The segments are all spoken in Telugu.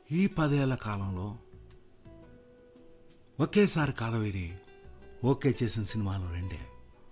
ఈ పదేళ్ల కాలంలో ఒకేసారి కాలవేరి ఓకే చేసిన సినిమాలు రెండే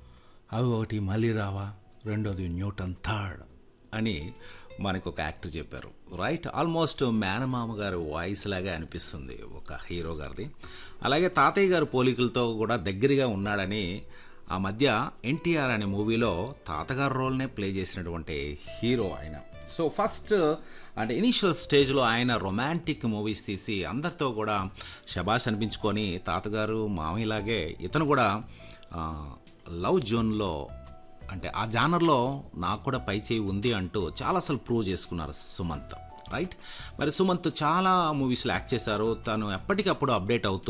అవి ఒకటి మళ్ళీ రావా రెండోది న్యూటన్ థర్డ్ అని మనకు ఒక యాక్టర్ చెప్పారు రైట్ ఆల్మోస్ట్ మేనమామ గారి వాయిస్ లాగే అనిపిస్తుంది ఒక హీరో గారిది అలాగే తాతయ్య గారి పోలికలతో కూడా దగ్గరగా ఉన్నాడని ఆ మధ్య ఎన్టీఆర్ అనే మూవీలో తాతగారు రోల్నే ప్లే చేసినటువంటి హీరో ఆయన సో ఫస్ట్ అంటే ఇనీషియల్ స్టేజ్లో ఆయన రొమాంటిక్ మూవీస్ తీసి అందరితో కూడా శబాష్ అనిపించుకొని తాతగారు మామయ్యలాగే ఇతను కూడా ఆ, లవ్ జోన్లో అంటే ఆ జానర్లో నాకు కూడా పై చేయి ఉంది అంటూ చాలా అసలు ప్రూవ్ చేసుకున్నారు సుమంత్ రైట్ మరి సుమంత్ చాలా మూవీస్లో యాక్ట్ చేశారు తను ఎప్పటికప్పుడు అప్డేట్ అవుతూ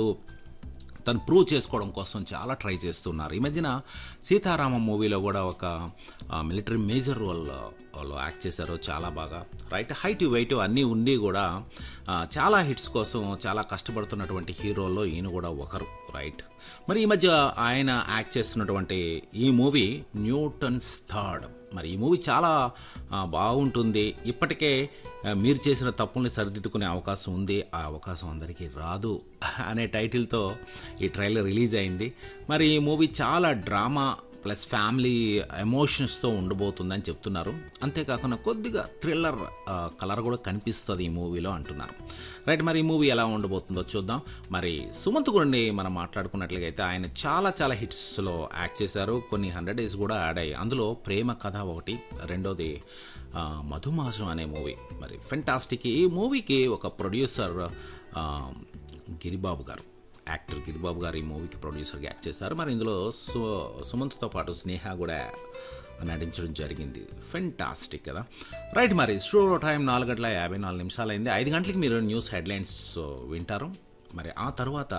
తను ప్రూవ్ చేసుకోవడం కోసం చాలా ట్రై చేస్తున్నారు ఈ మధ్యన సీతారామం మూవీలో కూడా ఒక మిలిటరీ మేజర్ రోల్ వాళ్ళు యాక్ట్ చేశారు చాలా బాగా రైట్ హైట్ వెయిట్ అన్నీ ఉండి కూడా ఆ, చాలా హిట్స్ కోసం చాలా కష్టపడుతున్నటువంటి హీరోల్లో ఈయన కూడా ఒకరు రైట్ మరి ఈ మధ్య ఆయన యాక్ట్ చేస్తున్నటువంటి ఈ మూవీ న్యూటన్స్ థర్డ్ మరి ఈ మూవీ చాలా ఆ, బాగుంటుంది ఇప్పటికే ఆ, మీరు చేసిన తప్పుల్ని సరిదిద్దుకునే అవకాశం ఉంది ఆ అవకాశం అందరికీ రాదు అనే టైటిల్తో ఈ ట్రైలర్ రిలీజ్ అయింది మరి ఈ మూవీ చాలా డ్రామా ప్లస్ ఫ్యామిలీ ఎమోషన్స్తో ఉండబోతుందని చెప్తున్నారు అంతేకాకుండా కొద్దిగా థ్రిల్లర్ కలర్ కూడా కనిపిస్తుంది ఈ మూవీలో అంటున్నారు రైట్ మరి ఈ మూవీ ఎలా ఉండబోతుందో చూద్దాం మరి సుమంత్ గుండి మనం మాట్లాడుకున్నట్లుగా అయితే ఆయన చాలా చాలా హిట్స్లో యాక్ట్ చేశారు కొన్ని హండ్రెడ్ డేస్ కూడా యాడ్ అయ్యాయి అందులో ప్రేమ కథ ఒకటి రెండోది ఆ, మధుమాసం అనే మూవీ మరి ఫెంటాస్టిక్ ఈ మూవీకి ఒక ప్రొడ్యూసర్ ఆ, గిరిబాబు గారు యాక్టర్ గిరిబాబు గారు ఈ మూవీకి ప్రొడ్యూసర్గా యాక్ట్ చేశారు మరి ఇందులో సు సుమంత్తో పాటు స్నేహ కూడా నటించడం జరిగింది ఫెంటాస్టిక్ కదా రైట్ మరి స్టో టైం నాలుగు గంటల యాభై నాలుగు నిమిషాలు అయింది ఐదు గంటలకి మీరు న్యూస్ హెడ్లైన్స్ వింటారు మరి ఆ తర్వాత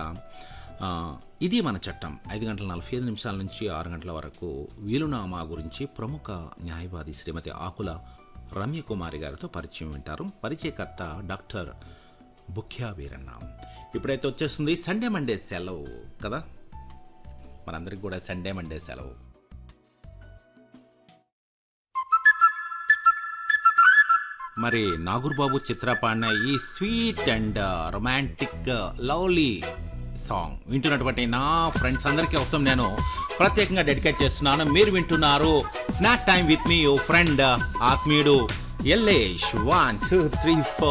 ఆ, ఇది మన చట్టం ఐదు గంటల నలభై ఐదు నిమిషాల నుంచి ఆరు గంటల వరకు వీలునామా గురించి ప్రముఖ న్యాయవాది శ్రీమతి ఆకుల రమ్యకుమారి గారితో పరిచయం వింటారు పరిచయకర్త డాక్టర్ బుఖ్యా వీరన్న ఇప్పుడైతే వచ్చేస్తుంది సండే మండే సెలవు కదా మనందరికి కూడా సండే మండే సెలవు మరి నాగూర్బాబు చిత్ర పాడిన ఈ sweet and romantic lovely song వింటున్నటువంటి నా ఫ్రెండ్స్ అందరికీ కోసం నేను ప్రత్యేకంగా డెడికేట్ చేస్తున్నాను మీరు వింటున్నారు స్నాక్ టైం విత్ మీ యో ఫ్రెండ్ ఆత్మీయుడు Yellesh one two three four